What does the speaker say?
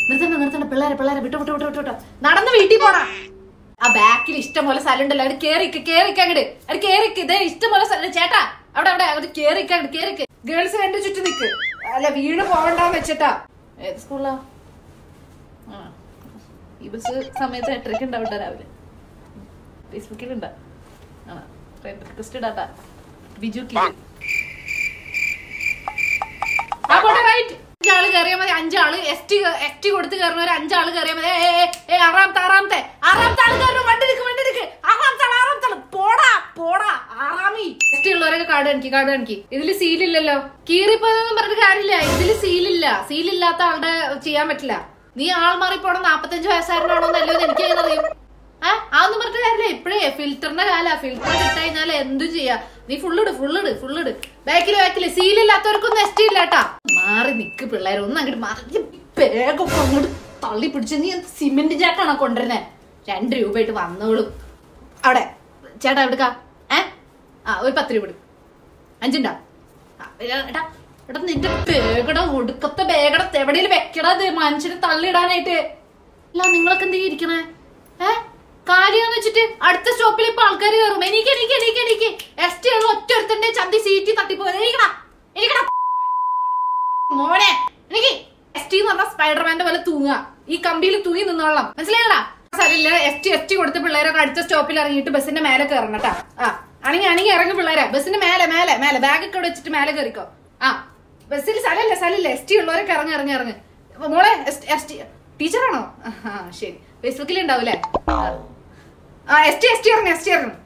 നിർത്തണ്ട നിർത്തണ്ട പിള്ളേരെ പിള്ളേരെ വിട്ടു വിട്ടു വിട്ടു വിട്ടു വിട്ടു നടന്ന് വീട്ടിൽ പോടാ ആ ബാക്കിൽ ഇഷ്ടം പോലെ സ്ഥലം ഉണ്ടല്ലോ അവിടെ കേറിക്ക് കേറിക്ക് അങ്ങട് അവിടെ കേറിക്ക് ഇതേ ഇഷ്ടം പോലെ സ്ഥലം ചേട്ടാ അവിടെ അവിടെ അവിടെ കേറിക്ക് അങ്ങട് കേറിക്ക് ഗേൾസ് എന്റെ ചുറ്റും നിക്ക് അല്ല വീണ് പോവണ്ടെന്ന് വെച്ചിട്ടാ ഏത് സ്കൂളാ ആ ഈ ബസ് സമയത്ത് എട്ടരയ്ക്ക് ഉണ്ടാവും ട്ടോ രാവിലെ ഫേസ്ബുക്കിലുണ്ടാ ആ റിക്വസ്റ്റ് ഇടാട്ടാ ബിജു കീ ആ പോട്ടെ റൈറ്റ് അഞ്ചാള് കയറിയാൽ മതി അഞ്ചാള് എസ് ടി എസ് ടി കൊടുത്ത് കയറുന്ന ഒരു അഞ്ചാള് കയറിയാൽ മതി ഏ, ഏ, ഏ, ആറാമത്തെ ആറാമത്തെ ആറാമത്തെ ആള് കയറുന്നു വണ്ടി എടുക്ക് വണ്ടി എടുക്ക് ആറാമത്തെ ആള് ആറാമത്തെ ആള് പോടാ പോടാ ആറാമി എസ് ടി ഉള്ളവരൊക്കെ കാർഡ് കാണിക്ക് കാർഡ് കാണിക്ക് ഇതില് സീലില്ലല്ലോ കീറിപ്പോയതൊന്നും പറഞ്ഞിട്ട് കാര്യമില്ല ഇതില് സീലില്ല സീലില്ലാത്ത ആളുടെ ചെയ്യാൻ പറ്റില്ല നീ ആൾ മാറിപ്പോണം നാപ്പത്തഞ്ച് വയസ്സാരനാണോ നല്ലത് എനിക്ക് എങ്ങനെ അറിയും ആ അതൊന്നും പറഞ്ഞിട്ട് കാര്യമില്ല ഇപ്പഴേ ഫിൽറ്ററിന്റെ കാല ഫിൽറ്റർ ഇട്ട് കഴിഞ്ഞാൽ എന്തും ചെയ്യാ നീ ഫുള്ളിട് ഫുള്ളിട് ഫുള്ളിട് ബാക്കില് ബാക്കില് സീലില്ലാത്തവർക്കൊന്നും എസ് ടി ഇല്ല കേട്ടാ മാറി നിക്ക് പിള്ളേർ ഒന്ന് അങ്ങോട്ട് മാറി ബാഗൊക്കെ അങ്ങോട്ട് തള്ളി പിടിച്ച് നീ എന്ത് സിമെന്റ് ചാക്കാണോ കൊണ്ടുവരുന്നേ രണ്ട് രൂപയായിട്ട് വന്നോളും അവിടെ ചേട്ടാ എവിടുക്കാ ഏ ആ ഒരു പത്ത് രൂപ എടുക്ക്. അഞ്ചുണ്ടാ ആ, എടാ എടാ, എടാ നിന്റെ ബേഗട ഒടുക്കത്തെ ബേഗട എവിടെയും വെക്കടാ ഇത് മനുഷ്യനെ തള്ളിയിടാനായിട്ട് അല്ല നിങ്ങളൊക്കെ എന്തെങ്കിലും ഇരിക്കണേ ഏ കാര്യന്ന് വെച്ചിട്ട് അടുത്ത സ്റ്റോപ്പിൽ ഇപ്പൊ ആൾക്കാർ കയറും എനിക്ക് എനിക്ക് എനിക്ക് എനിക്ക് എസ് ടി ഉള്ള ഒറ്റ ഒരുത്തന്റെ ചന്തി സീറ്റ് തട്ടിപ്പോ എനിക്കടാ എനിക്കടാ മോനെ എനിക്ക് എസ് ടി എന്ന് പറഞ്ഞ സ്പൈഡർമാന്റെ പോലെ തൂങ്ങുക ഈ കമ്പിയിൽ തൂങ്ങി നിന്നോളാം മനസ്സിലായടാ സ്ഥലമില്ല എസ് ടി എസ് ടി കൊടുത്ത പിള്ളേരൊക്കെ അടുത്ത സ്റ്റോപ്പിൽ ഇറങ്ങിയിട്ട് ബസ്സിന്റെ മേലെ കയറണം കേട്ടാ ആ അണങ്ങി അണങ്ങി ഇറങ്ങി പിള്ളേരെ ബസ്സിന്റെ മേലെ മേലെ മേലെ ബാഗൊക്കെ ഇവിടെ വെച്ചിട്ട് മേലെ കയറിക്കോ ആ ബസ്സിൽ സ്ഥലമില്ല സ്ഥലമില്ല എസ് ടി ഉള്ളവരൊക്കെ ഇറങ്ങി ഇറങ്ങി ഇറങ്ങി അപ്പൊ മോളെ എസ് ടി ടീച്ചറാണോ ആ ശരി ഫേസ്ബുക്കിൽ ഉണ്ടാവൂലേ ആ എസ് ടി എസ് ടി ഇറങ്ങി എസ് ടി ഇറങ്ങും